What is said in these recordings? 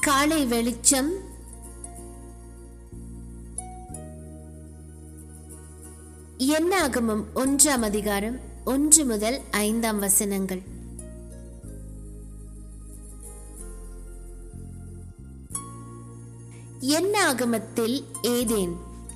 காலை வெளிச்சம் என்னாகமம் ஒன்றாம் அதிகாரம் ஒன்று முதல் ஐந்தாம் வசனங்கள் என்னாகமத்தில் ஏதேன்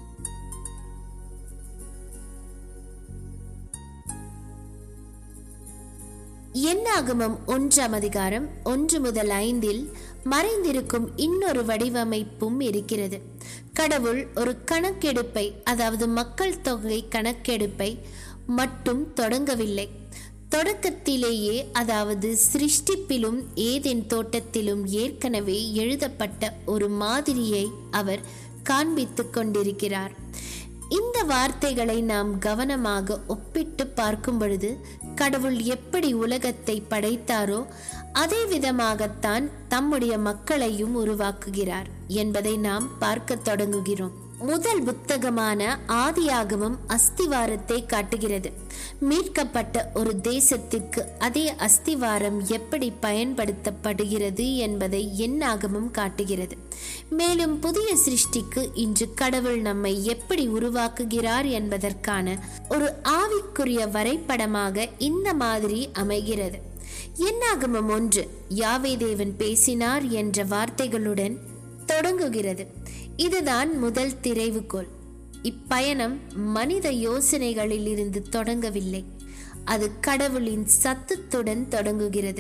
என்னாகமம் ஒன்றாம் அதிகாரம் ஒன்று முதல் ஐந்தில் மறைந்திருக்கும் இன்னொரு வடிவமைப்பும் இருக்கிறது கடவுள் ஒரு கணக்கெடுப்பை அதாவது மக்கள் தொகை கணக்கெடுப்பை மட்டும் தொடங்கவில்லை தொடக்கத்திலேயே அதாவது சிருஷ்டிப்பிலும் ஏதேன் தோட்டத்திலும் ஏற்கனவே எழுதப்பட்ட ஒரு மாதிரியை அவர் காண்பித்துக் கொண்டிருக்கிறார் இந்த வார்த்தைகளை நாம் கவனமாக ஒப்பிட்டு பார்க்கும் பொழுது கடவுள் எப்படி உலகத்தை படைத்தாரோ அதே விதமாகத்தான் தம்முடைய மக்களையும் உருவாக்குகிறார் என்பதை நாம் பார்க்க தொடங்குகிறோம் முதல் புத்தகமான ஆதியாகமம் அஸ்திவாரத்தை காட்டுகிறது மீட்கப்பட்ட ஒரு தேசத்திற்கு அதே அஸ்திவாரம் எப்படி பயன்படுத்தப்படுகிறது என்பதை என்னாகமும் காட்டுகிறது மேலும் புதிய சிருஷ்டிக்கு இன்று கடவுள் நம்மை எப்படி உருவாக்குகிறார் என்பதற்கான ஒரு ஆவிக்குரிய வரைபடமாக இந்த மாதிரி அமைகிறது என்னாகமம் ஒன்று யாவே தேவன் பேசினார் என்ற வார்த்தைகளுடன் தொடங்குகிறது இதுதான் முதல் திரைவுகோள் இப்பயணம் மனித யோசனைகளில் இருந்து தொடங்கவில்லை அது கடவுளின் சத்தத்துடன் தொடங்குகிறது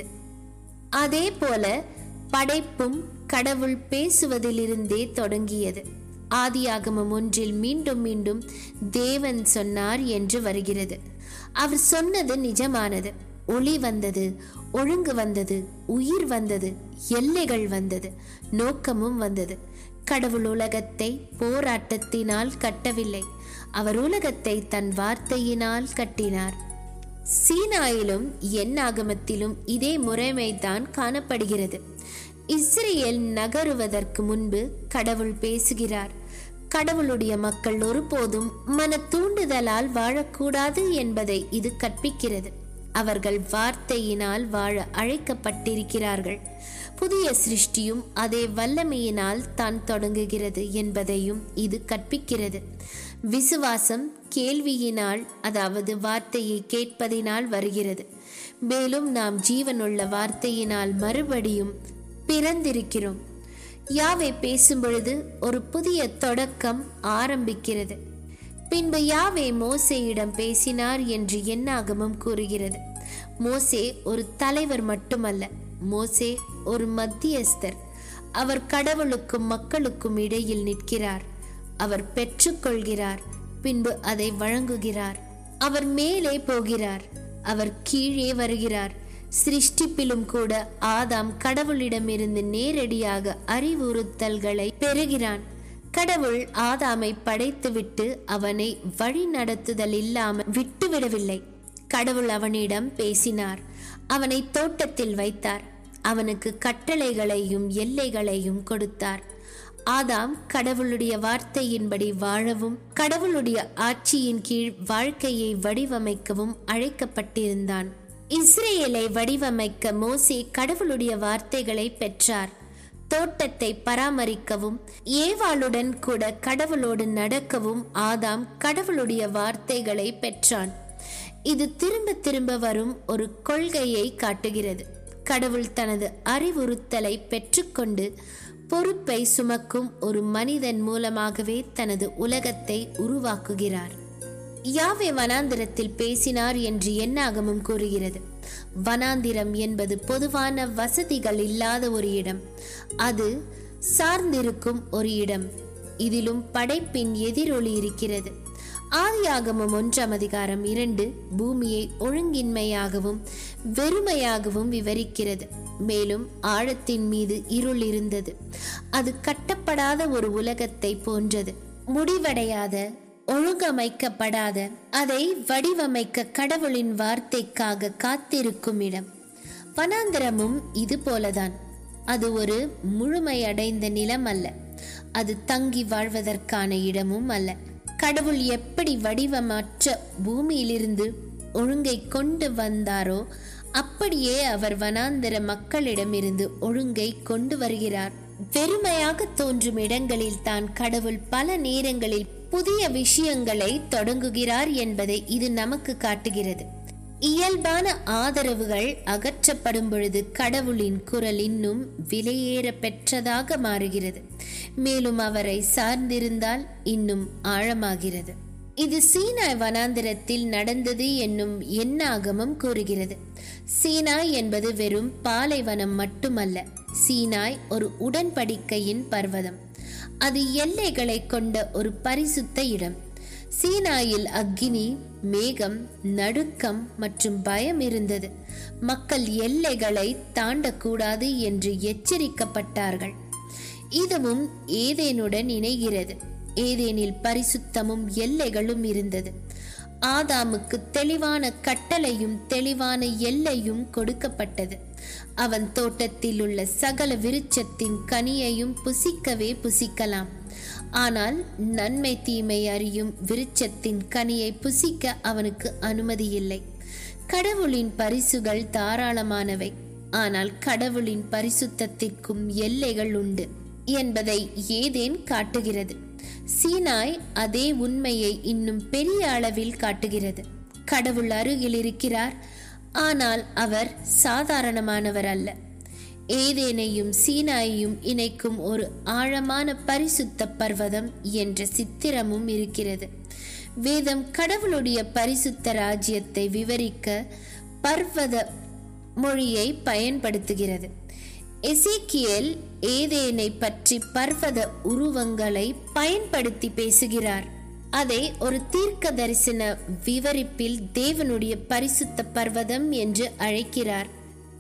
அதே போல படைப்பும் கடவுள் பேசுவதிலிருந்தே தொடங்கியது ஆதியாகமம் ஒன்றில் மீண்டும் மீண்டும் தேவன் சொன்னார் என்று வருகிறது அவர் சொன்னது நிஜமானது ஒளி வந்தது ஒழுங்கு வந்தது உயிர் வந்தது எல்லைகள் வந்தது நோக்கமும் வந்தது கடவுள் உலகத்தை போராட்டத்தினால் கட்டவில்லை அவர் உலகத்தை தன் வார்த்தையினால் கட்டினார் சீனாயிலும் எண்ணாகமத்திலும் இதே முறைமைதான் காணப்படுகிறது இஸ்ரேல் நகருவதற்கு முன்பு கடவுள் பேசுகிறார் கடவுளுடைய மக்கள் ஒருபோதும் மன தூண்டுதலால் வாழக்கூடாது என்பதை இது கற்பிக்கிறது அவர்கள் வார்த்தையினால் வாழ அழைக்கப்பட்டிருக்கிறார்கள் புதிய சிருஷ்டியும் அதே வல்லமையினால் தான் தொடங்குகிறது என்பதையும் இது கற்பிக்கிறது விசுவாசம் கேள்வியினால் அதாவது வார்த்தையை கேட்பதினால் வருகிறது மேலும் நாம் ஜீவனுள்ள வார்த்தையினால் மறுபடியும் பிறந்திருக்கிறோம் யாவை பேசும் பொழுது ஒரு புதிய தொடக்கம் ஆரம்பிக்கிறது பின்பு யாவே மோசேயிடம் பேசினார் என்று என்னாகமும் கூறுகிறது மோசே ஒரு தலைவர் மட்டுமல்ல மோசே ஒரு மத்தியஸ்தர் அவர் கடவுளுக்கும் மக்களுக்கும் இடையில் நிற்கிறார் அவர் பெற்றுக்கொள்கிறார் பின்பு அதை வழங்குகிறார் அவர் மேலே போகிறார் அவர் கீழே வருகிறார் சிருஷ்டிப்பிலும் கூட ஆதாம் கடவுளிடமிருந்து நேரடியாக அறிவுறுத்தல்களை பெறுகிறான் கடவுள் ஆதாமை படைத்துவிட்டு அவனை வழி நடத்துதல் இல்லாமல் விட்டுவிடவில்லை கடவுள் அவனிடம் பேசினார் அவனை தோட்டத்தில் வைத்தார் அவனுக்கு கட்டளைகளையும் எல்லைகளையும் கொடுத்தார் ஆதாம் கடவுளுடைய வார்த்தையின்படி வாழவும் கடவுளுடைய ஆட்சியின் கீழ் வாழ்க்கையை வடிவமைக்கவும் அழைக்கப்பட்டிருந்தான் இஸ்ரேலை வடிவமைக்க மோசே கடவுளுடைய வார்த்தைகளை பெற்றார் தோட்டத்தை பராமரிக்கவும் ஏவாளுடன் கூட கடவுளோடு நடக்கவும் ஆதாம் கடவுளுடைய வார்த்தைகளை பெற்றான் இது திரும்ப திரும்ப வரும் ஒரு கொள்கையை காட்டுகிறது கடவுள் தனது அறிவுறுத்தலை பெற்றுக்கொண்டு பொறுப்பை சுமக்கும் ஒரு மனிதன் மூலமாகவே தனது உலகத்தை உருவாக்குகிறார் யாவே வனாந்திரத்தில் பேசினார் என்று என்னாகமும் கூறுகிறது வனாந்திரம் என்பது பொதுவான வசதிகள் இல்லாத ஒரு இடம் அது சார்ந்திருக்கும் ஒரு இடம் இதிலும் படைப்பின் எதிரொலி இருக்கிறது ஆதியாகமம் ஒன்றாம் அதிகாரம் இரண்டு பூமியை ஒழுங்கின்மையாகவும் வெறுமையாகவும் விவரிக்கிறது மேலும் ஆழத்தின் மீது இருள் இருந்தது அது கட்டப்படாத ஒரு உலகத்தை போன்றது முடிவடையாத ஒழுங்கமைக்கப்படாத அதை வடிவமைக்க கடவுளின் வார்த்தைக்காக காத்திருக்கும் இடம் வனாந்திரமும் இது போலதான் அது ஒரு முழுமையடைந்த நிலம் அல்ல அது தங்கி வாழ்வதற்கான இடமும் அல்ல கடவுள் எப்படி வடிவமற்ற பூமியிலிருந்து ஒழுங்கை கொண்டு வந்தாரோ அப்படியே அவர் வனாந்திர மக்களிடமிருந்து ஒழுங்கை கொண்டு வருகிறார் வெறுமையாக தோன்றும் இடங்களில் தான் கடவுள் பல நேரங்களில் புதிய விஷயங்களை தொடங்குகிறார் என்பதை இது நமக்கு காட்டுகிறது இயல்பான ஆதரவுகள் அகற்றப்படும் பொழுது கடவுளின் குரல் இன்னும் விலையேற பெற்றதாக மாறுகிறது மேலும் அவரை சார்ந்திருந்தால் இன்னும் ஆழமாகிறது இது சீனாய் வனாந்திரத்தில் நடந்தது என்னும் எண்ணாகமம் கூறுகிறது சீனாய் என்பது வெறும் பாலைவனம் மட்டுமல்ல சீனாய் ஒரு உடன்படிக்கையின் பர்வதம் அது எல்லைகளை கொண்ட ஒரு பரிசுத்த இடம் சீனாயில் அக்னி மேகம் நடுக்கம் மற்றும் பயம் இருந்தது மக்கள் எல்லைகளை தாண்டக்கூடாது என்று எச்சரிக்கப்பட்டார்கள் இதுவும் ஏதேனுடன் இணைகிறது ஏதேனில் பரிசுத்தமும் எல்லைகளும் இருந்தது ஆதாமுக்கு தெளிவான கட்டளையும் தெளிவான எல்லையும் கொடுக்கப்பட்டது அவன் தோட்டத்தில் உள்ள சகல விருட்சத்தின் கனியையும் புசிக்கவே புசிக்கலாம் ஆனால் நன்மை தீமை அறியும் விருட்சத்தின் கனியை புசிக்க அவனுக்கு அனுமதி இல்லை கடவுளின் பரிசுகள் தாராளமானவை ஆனால் கடவுளின் பரிசுத்தத்திற்கும் எல்லைகள் உண்டு என்பதை ஏதேன் காட்டுகிறது சீனாய் அதே உண்மையை இன்னும் பெரிய அளவில் காட்டுகிறது கடவுள் அருகில் இருக்கிறார் ஆனால் அவர் சாதாரணமானவர் அல்ல ஏதேனையும் சீனாயையும் இணைக்கும் ஒரு ஆழமான பரிசுத்த பர்வதம் என்ற சித்திரமும் இருக்கிறது வேதம் கடவுளுடைய பரிசுத்த ராஜ்யத்தை விவரிக்க பர்வத மொழியை பயன்படுத்துகிறது எசேக்கியேல் ஏதேனை பற்றி பர்வத உருவங்களை பயன்படுத்தி பேசுகிறார் அதை ஒரு தீர்க்க தரிசன விவரிப்பில் தேவனுடைய பரிசுத்த பர்வதம் என்று அழைக்கிறார்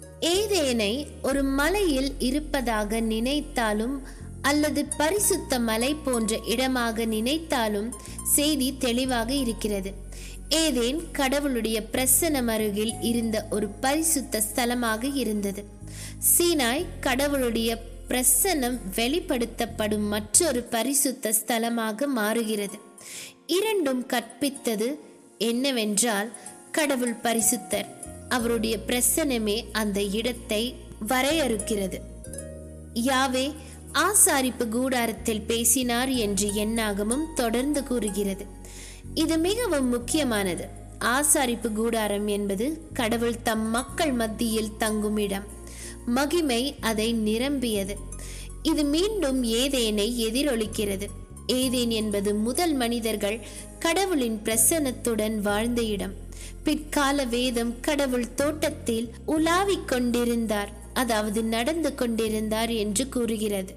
ஏதேனை ஒரு மலையில் இருப்பதாக நினைத்தாலும் அல்லது பரிசுத்த மலை போன்ற இடமாக நினைத்தாலும் செய்தி தெளிவாக இருக்கிறது ஏதேன் கடவுளுடைய பிரசனம் அருகில் இருந்த ஒரு பரிசுத்த ஸ்தலமாக இருந்தது சீனாய் கடவுளுடைய பிரசனம் வெளிப்படுத்தப்படும் மற்றொரு பரிசுத்த ஸ்தலமாக மாறுகிறது இரண்டும் கற்பித்தது என்னவென்றால் கடவுள் பரிசுத்தர் அவருடைய பிரசனமே அந்த இடத்தை வரையறுக்கிறது யாவே ஆசாரிப்பு கூடாரத்தில் பேசினார் என்று எண்ணாகமும் தொடர்ந்து கூறுகிறது இது மிகவும் முக்கியமானது ஆசாரிப்பு கூடாரம் என்பது கடவுள் தம் மக்கள் மத்தியில் தங்கும் இடம் மகிமை அதை நிரம்பியது இது மீண்டும் ஏதேனை எதிரொலிக்கிறது ஏதேன் என்பது முதல் மனிதர்கள் கடவுளின் பிரசன்னத்துடன் வாழ்ந்த இடம் பிற்கால வேதம் கடவுள் தோட்டத்தில் உலாவிக் கொண்டிருந்தார் அதாவது நடந்து கொண்டிருந்தார் என்று கூறுகிறது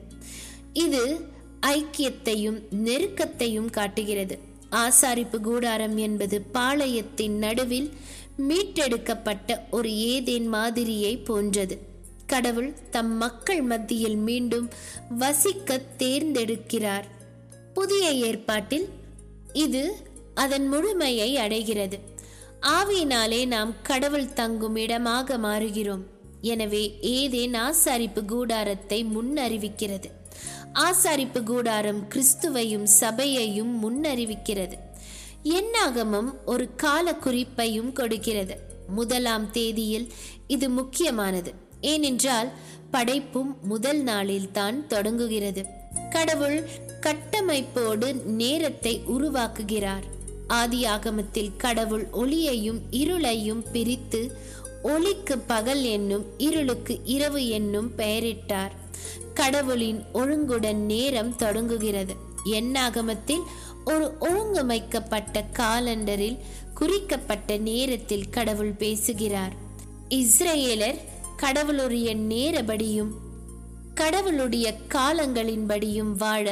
இது ஐக்கியத்தையும் நெருக்கத்தையும் காட்டுகிறது ஆசாரிப்பு கூடாரம் என்பது பாளையத்தின் நடுவில் மீட்டெடுக்கப்பட்ட ஒரு ஏதேன் மாதிரியை போன்றது கடவுள் தம் மக்கள் மத்தியில் மீண்டும் வசிக்க தேர்ந்தெடுக்கிறார் புதிய ஏற்பாட்டில் இது அதன் முழுமையை அடைகிறது ஆவியினாலே நாம் கடவுள் தங்கும் இடமாக மாறுகிறோம் எனவே ஏதேன் ஆசாரிப்பு கூடாரத்தை முன்னறிவிக்கிறது ஆசாரிப்பு கூடாரம் கிறிஸ்துவையும் சபையையும் முன்னறிவிக்கிறது எண்ணாகமம் ஒரு கால குறிப்பையும் கொடுக்கிறது முதலாம் தேதியில் இது முக்கியமானது ஏனென்றால் படைப்பும் முதல் நாளில் தான் தொடங்குகிறது கடவுள் கட்டமைப்போடு நேரத்தை உருவாக்குகிறார் ஆதி ஆகமத்தில் கடவுள் ஒளியையும் இருளையும் பிரித்து ஒளிக்கு பகல் என்னும் இருளுக்கு இரவு என்னும் பெயரிட்டார் கடவுளின் ஒழுங்குடன் நேரம் தொடங்குகிறது எண்ணாகமத்தில் ஒரு ஒழுங்கமைக்கப்பட்ட காலண்டரில் குறிக்கப்பட்ட நேரத்தில் கடவுள் பேசுகிறார் இஸ்ரேலர் கடவுளுடைய நேரபடியும் கடவுளுடைய காலங்களின்படியும் வாழ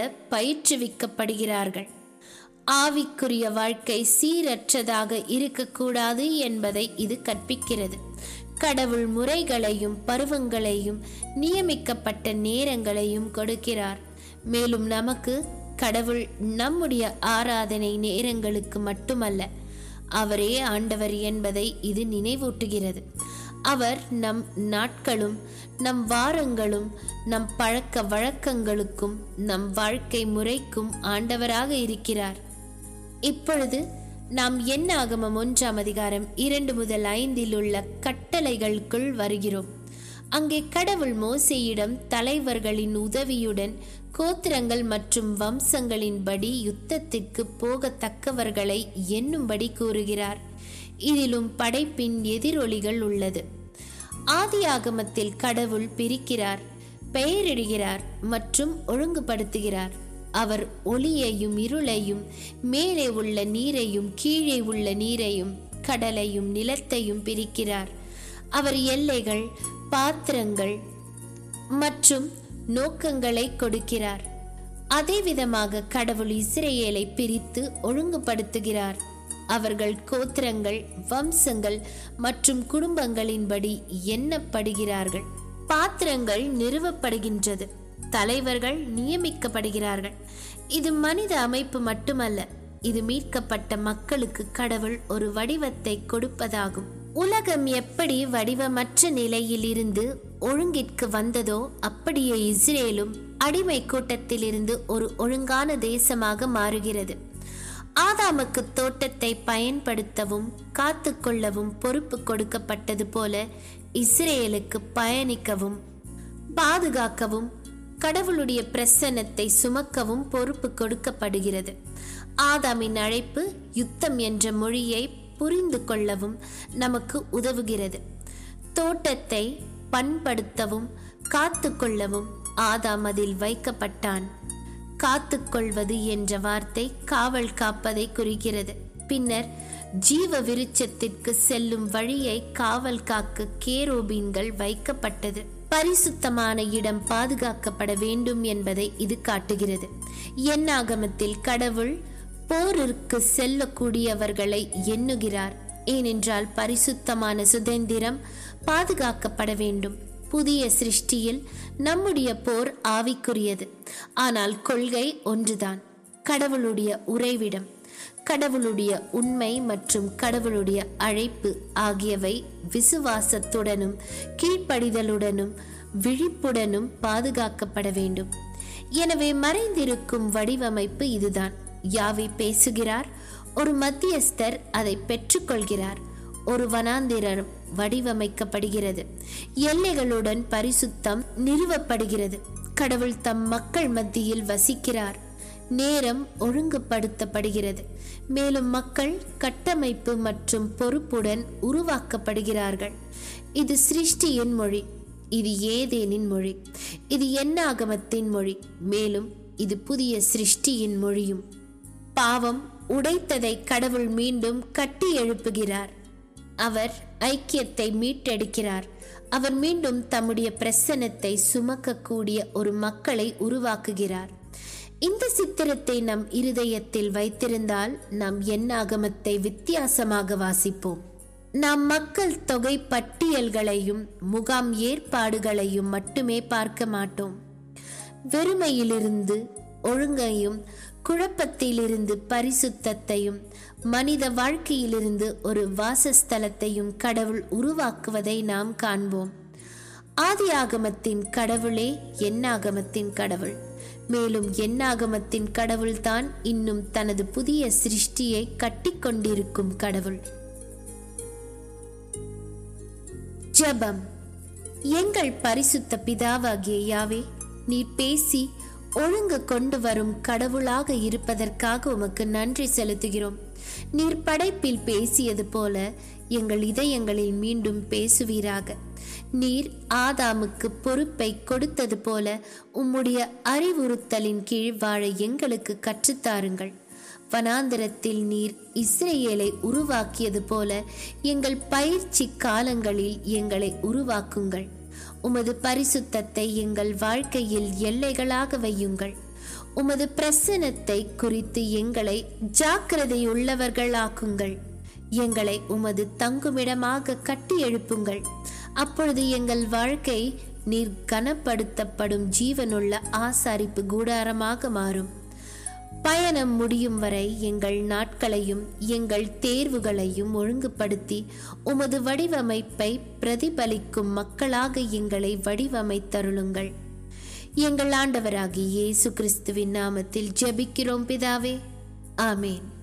பயிற்றுவிக்கப்படுகிறார்கள் ஆவிக்குரிய வாழ்க்கை சீரற்றதாக இருக்கக்கூடாது என்பதை இது கற்பிக்கிறது கடவுள் முறைகளையும் பருவங்களையும் நியமிக்கப்பட்ட நேரங்களையும் கொடுக்கிறார் மேலும் நமக்கு கடவுள் நம்முடைய ஆராதனை நேரங்களுக்கு மட்டுமல்ல அவரே ஆண்டவர் என்பதை இது நினைவூட்டுகிறது அவர் நம் நாட்களும் நம் வாரங்களும் நம் பழக்க வழக்கங்களுக்கும் நம் வாழ்க்கை முறைக்கும் ஆண்டவராக இருக்கிறார் இப்பொழுது நாம் என்ன ஆகமம் ஒன்றாம் அதிகாரம் இரண்டு முதல் ஐந்தில் உள்ள கட்டளைகளுக்குள் வருகிறோம் அங்கே கடவுள் மோசேயிடம் தலைவர்களின் உதவியுடன் கோத்திரங்கள் மற்றும் வம்சங்களின்படி யுத்தத்திற்கு போகத்தக்கவர்களை எண்ணும்படி கூறுகிறார் இதிலும் படைப்பின் எதிரொலிகள் உள்ளது ஆதியாகமத்தில் கடவுள் பிரிக்கிறார் பெயரிடுகிறார் மற்றும் ஒழுங்குபடுத்துகிறார் அவர் ஒளியையும் இருளையும் மேலே உள்ள நீரையும் கீழே உள்ள நீரையும் கடலையும் நிலத்தையும் பிரிக்கிறார் அவர் எல்லைகள் பாத்திரங்கள் மற்றும் நோக்கங்களை கொடுக்கிறார் அதே விதமாக கடவுள் இஸ்ரேலை பிரித்து ஒழுங்குபடுத்துகிறார் அவர்கள் கோத்திரங்கள் வம்சங்கள் மற்றும் குடும்பங்களின்படி எண்ணப்படுகிறார்கள் பாத்திரங்கள் நிறுவப்படுகின்றது தலைவர்கள் நியமிக்கப்படுகிறார்கள் இது மனித அமைப்பு மட்டுமல்ல இது மீட்கப்பட்ட மக்களுக்கு கடவுள் ஒரு வடிவத்தை கொடுப்பதாகும் உலகம் எப்படி வடிவமற்ற நிலையில் இருந்து ஒழுங்கிற்கு வந்ததோ அப்படியே இஸ்ரேலும் அடிமை கூட்டத்திலிருந்து ஒரு ஒழுங்கான தேசமாக மாறுகிறது ஆதாமுக்கு தோட்டத்தை பயன்படுத்தவும் காத்துக்கொள்ளவும் பொறுப்பு கொடுக்கப்பட்டது போல இஸ்ரேலுக்கு பயணிக்கவும் பாதுகாக்கவும் கடவுளுடைய பிரசன்னத்தை சுமக்கவும் பொறுப்பு கொடுக்கப்படுகிறது ஆதாமின் அழைப்பு யுத்தம் என்ற மொழியை புரிந்து கொள்ளவும் நமக்கு உதவுகிறது தோட்டத்தை பண்படுத்தவும் காத்துக்கொள்ளவும் ஆதாம் அதில் வைக்கப்பட்டான் காத்துக்கொள்வது என்ற வார்த்தை காவல் காப்பதை குறிக்கிறது பின்னர் ஜீவ விருட்சத்திற்கு செல்லும் வழியை காவல் காக்க கேரோபீன்கள் வைக்கப்பட்டது பரிசுத்தமான இடம் பாதுகாக்கப்பட வேண்டும் என்பதை இது காட்டுகிறது எண்ணாகமத்தில் கடவுள் போரிற்கு செல்லக்கூடியவர்களை எண்ணுகிறார் ஏனென்றால் பரிசுத்தமான சுதந்திரம் பாதுகாக்கப்பட வேண்டும் புதிய சிருஷ்டியில் நம்முடைய போர் ஆவிக்குரியது ஆனால் கொள்கை ஒன்றுதான் கடவுளுடைய உறைவிடம் கடவுளுடைய உண்மை மற்றும் கடவுளுடைய அழைப்பு ஆகியவை விசுவாசத்துடனும் கீழ்ப்படிதலுடனும் விழிப்புடனும் பாதுகாக்கப்பட வேண்டும் எனவே மறைந்திருக்கும் வடிவமைப்பு இதுதான் யாவி பேசுகிறார் ஒரு மத்தியஸ்தர் அதை பெற்றுக்கொள்கிறார் ஒரு வனாந்திரம் வடிவமைக்கப்படுகிறது எல்லைகளுடன் பரிசுத்தம் நிறுவப்படுகிறது கடவுள் தம் மக்கள் மத்தியில் வசிக்கிறார் நேரம் ஒழுங்குபடுத்தப்படுகிறது மேலும் மக்கள் கட்டமைப்பு மற்றும் பொறுப்புடன் உருவாக்கப்படுகிறார்கள் இது சிருஷ்டியின் மொழி இது ஏதேனின் மொழி இது எண்ணாகமத்தின் மொழி மேலும் இது புதிய சிருஷ்டியின் மொழியும் பாவம் உடைத்ததை கடவுள் மீண்டும் கட்டி எழுப்புகிறார் அவர் ஐக்கியத்தை மீட்டெடுக்கிறார் அவர் மீண்டும் தம்முடைய பிரசன்னத்தை சுமக்கக்கூடிய ஒரு மக்களை உருவாக்குகிறார் இந்த சித்திரத்தை நம் இருதயத்தில் வைத்திருந்தால் நம் எண்ணாகமத்தை வித்தியாசமாக வாசிப்போம் நாம் மக்கள் தொகை பட்டியல்களையும் முகாம் ஏற்பாடுகளையும் மட்டுமே பார்க்க மாட்டோம் வெறுமையிலிருந்து ஒழுங்கையும் குழப்பத்திலிருந்து பரிசுத்தத்தையும் மனித வாழ்க்கையிலிருந்து ஒரு வாசஸ்தலத்தையும் கடவுள் உருவாக்குவதை நாம் காண்போம் ஆதியாகமத்தின் கடவுளே எண்ணாகமத்தின் கடவுள் மேலும் எண்ணாகமத்தின் கடவுள்தான் இன்னும் தனது புதிய சிருஷ்டியை கட்டிக்கொண்டிருக்கும் கடவுள் ஜெபம் எங்கள் பரிசுத்த பிதாவாகிய யாவே நீர் பேசி ஒழுங்கு கொண்டு வரும் கடவுளாக இருப்பதற்காக உமக்கு நன்றி செலுத்துகிறோம் நீர் படைப்பில் பேசியது போல எங்கள் இதயங்களில் மீண்டும் பேசுவீராக நீர் ஆதாமுக்கு பொறுப்பை கொடுத்தது போல உம்முடைய அறிவுறுத்தலின் கீழ் வாழ எங்களுக்கு கற்றுத்தாருங்கள் வனாந்திரத்தில் நீர் இஸ்ரேலை உருவாக்கியது போல எங்கள் பயிற்சி காலங்களில் எங்களை உருவாக்குங்கள் உமது பரிசுத்தத்தை எங்கள் வாழ்க்கையில் எல்லைகளாக வையுங்கள் உமது பிரசனத்தை குறித்து எங்களை ஜாக்கிரதையுள்ளவர்களாக்குங்கள் எங்களை உமது தங்குமிடமாக கட்டி எழுப்புங்கள் அப்பொழுது எங்கள் வாழ்க்கை நீர் கனப்படுத்தப்படும் ஜீவனுள்ள ஆசாரிப்பு கூடாரமாக மாறும் பயணம் முடியும் வரை எங்கள் நாட்களையும் எங்கள் தேர்வுகளையும் ஒழுங்குபடுத்தி உமது வடிவமைப்பை பிரதிபலிக்கும் மக்களாக எங்களை வடிவமைத்தருளுங்கள் எங்கள் ஆண்டவராகிய இயேசு கிறிஸ்துவின் நாமத்தில் ஜெபிக்கிறோம் பிதாவே ஆமேன்